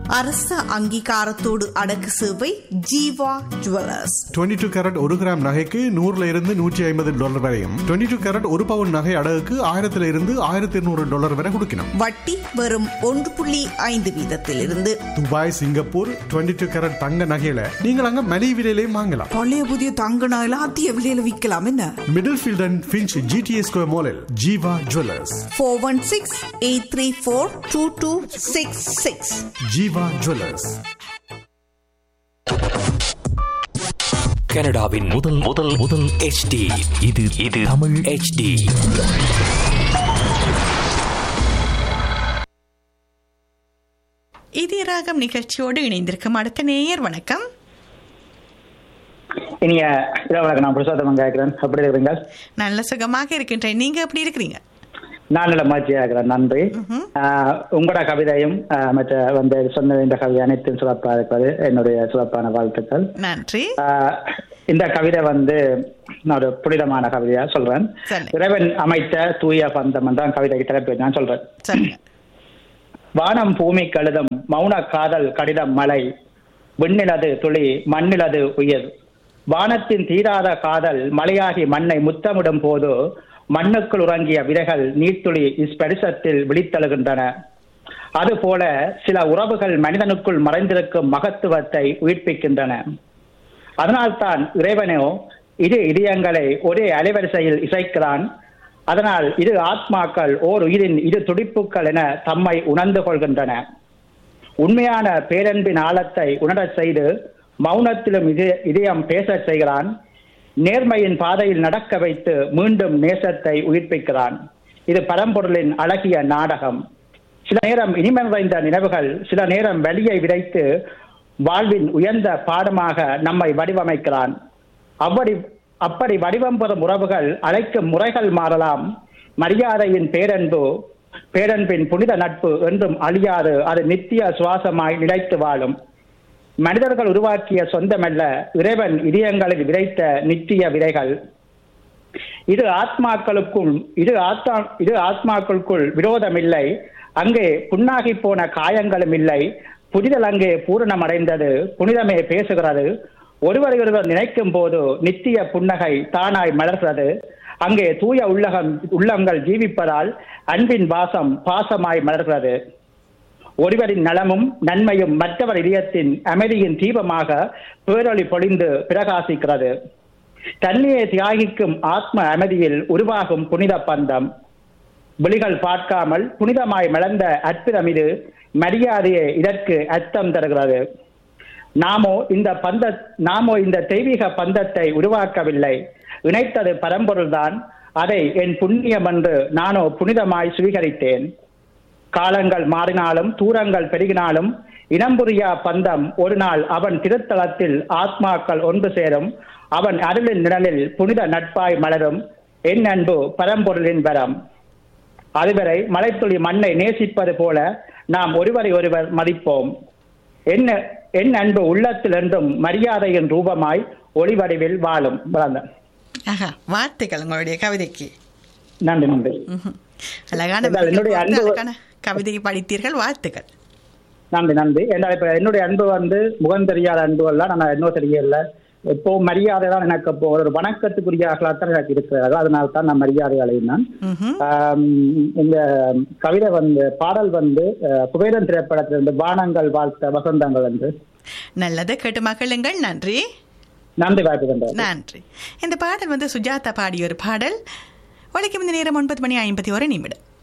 அரச அங்கீகாரத்தோடு அடக்கு சேவை ஜீவா ஜுவல்லர்ஸ் 22 டூ கேரட் ஒரு கிராம் நகைக்கு நூறுல இருந்து நூற்றி ஐம்பது டாலர் வரையும் 22 டூ கேரட் ஒரு பவுன் நகை அடகுக்கு ஆயிரத்துல இருந்து ஆயிரத்தி இருநூறு டாலர் வரை கொடுக்கணும் வட்டி வெறும் ஒன்று புள்ளி ஐந்து வீதத்திலிருந்து துபாய் சிங்கப்பூர் 22 டூ கேரட் தங்க நகையில நீங்கள் அங்க மலிவு விலையிலையும் வாங்கலாம் பழைய புதிய தங்க நகையில அதிக விலையில விற்கலாம் என்ன Middlefield and Finch GTA square மாலில் Jeeva jewellers four one six eight three four two two six six Jeeva jewellers கனடாவின் முதல் முதல் முதல் HD இது இது தமிழ் HD இதய ராகம் நிகழ்ச்சியோடு இணைந்திருக்கும் அடுத்த நேயர் வணக்கம் இனிய இரவு வணக்கம் நான் புருஷோத்தமன் கேட்கிறேன் எப்படி இருக்கிறீங்க நல்ல சுகமாக இருக்கின்றேன் நீங்க எப்படி இருக்கிறீங்க நான் நல்ல மகிழ்ச்சியா இருக்கிறேன் நன்றி ஆஹ், உங்களோட கவிதையும் ஆஹ், மற்ற வந்து சொன்ன இந்த கவிதை அனைத்தும் சிறப்பாக இருப்பது என்னுடைய சிறப்பான வாழ்த்துக்கள் நன்றி ஆஹ், இந்த கவிதை வந்து நான் ஒரு புனிதமான கவிதையா சொல்றேன் சொல்லு. இறைவன் அமைத்த தூய பந்தம் தான் கவிதைக்கு தலைப்பு நான் சொல்றேன் சொல்லுங்க வானம் பூமி கழுதம் மௌன காதல் கடிதம் மலை விண்ணிலது துளி மண்ணிலது உயிர் வானத்தின் தீராத காதல் மலையாகி மண்ணை முத்தமிடும் போது மண்ணுக்குள் உறங்கிய விதைகள் நீர்த்துளி ஸ்பரிசத்தில் விழித்தழுகின்றன அதுபோல சில உறவுகள் மனிதனுக்குள் மறைந்திருக்கும் மகத்துவத்தை உயிர்ப்பிக்கின்றன அதனால்தான் இறைவனோ இரு இதயங்களை ஒரே அலைவரிசையில் இசைக்கிறான் அதனால் இரு ஆத்மாக்கள் ஓர் உயிரின் இரு துடிப்புகள் என தம்மை உணர்ந்து கொள்கின்றன உண்மையான பேரன்பின் ஆழத்தை உணரச் செய்து மௌனத்திலும் இது இதயம் பேசச் செய்கிறான் நேர்மையின் பாதையில் நடக்க வைத்து மீண்டும் நேசத்தை உயிர்ப்பிக்கிறான் இது பரம்பொருளின் அழகிய நாடகம் சில நேரம் இனிமை நிறைந்த நினைவுகள் சில நேரம் வலியை விதைத்து வாழ்வின் உயர்ந்த பாடமாக நம்மை வடிவமைக்கிறான் அப்படி அப்படி வடிவம் பெறும் உறவுகள் அழைக்கும் முறைகள் மாறலாம் மரியாதையின் பேரன்பு பேரன்பின் புனித நட்பு என்றும் அழியாது அது நித்திய சுவாசமாய் நிலைத்து வாழும் மனிதர்கள் உருவாக்கிய சொந்தமல்ல இறைவன் இதயங்களில் விதைத்த நித்திய விதைகள் இது ஆத்மாக்களுக்கும் இது ஆத்மா இது ஆத்மாக்களுக்குள் விரோதமில்லை அங்கே புண்ணாகி போன காயங்களும் இல்லை புனிதல் அங்கே பூரணமடைந்தது புனிதமே பேசுகிறது ஒருவரை ஒருவர் நினைக்கும் போது நித்திய புன்னகை தானாய் மலர்கிறது அங்கே தூய உள்ளகம் உள்ளங்கள் ஜீவிப்பதால் அன்பின் வாசம் பாசமாய் மலர்கிறது ஒருவரின் நலமும் நன்மையும் மற்றவர் இதயத்தின் அமைதியின் தீபமாக பேரொளி பொழிந்து பிரகாசிக்கிறது தன்மையை தியாகிக்கும் ஆத்ம அமைதியில் உருவாகும் புனித பந்தம் விழிகள் பார்க்காமல் புனிதமாய் மலர்ந்த அற்புதம் இது மரியாதையை இதற்கு அர்த்தம் தருகிறது நாமோ இந்த பந்த நாமோ இந்த தெய்வீக பந்தத்தை உருவாக்கவில்லை இணைத்தது பரம்பொருள்தான் அதை என் புண்ணியம் என்று நானோ புனிதமாய் சுவீகரித்தேன் காலங்கள் மாறினாலும் தூரங்கள் பெருகினாலும் இனம் புரியா பந்தம் ஒரு நாள் அவன் திருத்தலத்தில் ஆத்மாக்கள் ஒன்று சேரும் அவன் அருளின் நிழலில் புனித நட்பாய் மலரும் என் அன்பு பரம்பொருளின் வரம் அதுவரை மலைத்துளி மண்ணை நேசிப்பது போல நாம் ஒருவரை ஒருவர் மதிப்போம் என்ன என் அன்பு உள்ளத்தில் என்றும் மரியாதையின் ரூபமாய் ஒளிவடிவில் வாழும் வளர்ந்தேன் ஆஹா வார்த்தைகள் உங்களுடைய கவிதைக்கு நன்றி நன்றி ம்ஹும். அழகான என்றால் என்னுடைய வரிகள் அன்பு- அழகான கவிதை படித்தீர்கள் வாழ்த்துக்கள் நன்றி நன்றி என்றால் இப்ப என்னுடைய அன்பு வந்து முகம் தெரியாத அன்பு எல்லாம் நான் இன்னும் தெரியல இப்போ மரியாதை தான் எனக்கு இப்போ ஒரு வணக்கத்துக்குரியாகத்தான் எனக்கு இருக்கிறது அதனால தான் நான் மரியாதை அடையினான் ம்ஹும். ஆம், இந்த கவிதை வந்து பாடல் வந்து அஹ், குபேரன் திரைப்படத்திலிருந்து வானங்கள் வாழ்த்த வசந்தங்கள் என்று நல்லது கேட்டு மகிழுங்கள் நன்றி நன்றி வாய்ப்பு தந்தார் நன்றி இந்த பாடல் வந்து சுஜாதா பாடிய ஒரு பாடல் உழைக்கும் இந்த நேரம் ஒன்பது மணி ஐம்பத்தி ஒரு நிமிடம்